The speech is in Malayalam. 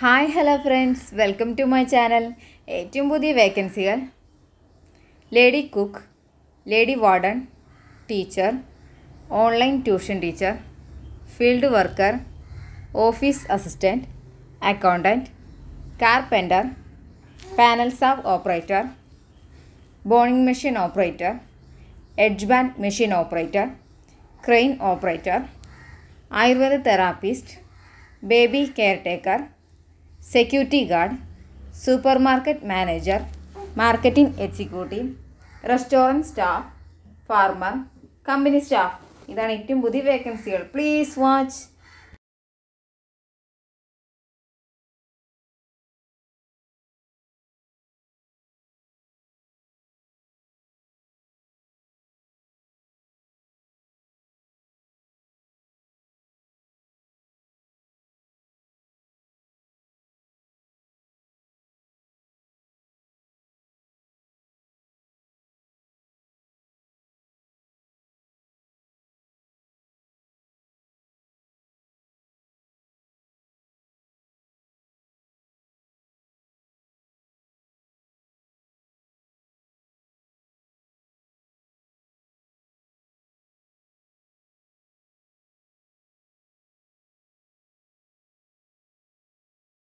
hi hello friends welcome to my channel ഏറ്റവും പുതിയ വേക്കൻസികൾ lady cook lady warden teacher online tuition teacher field worker office assistant accountant carpenter panel saw operator boring machine operator edge band machine operator crane operator Ayurveda therapist baby caretaker security guard supermarket manager marketing executive restaurant staff farmer company staff ഇതാണ് ഏറ്റവും പുതിയ വേക്കൻസികൾ പ്ലീസ് വാച്ച്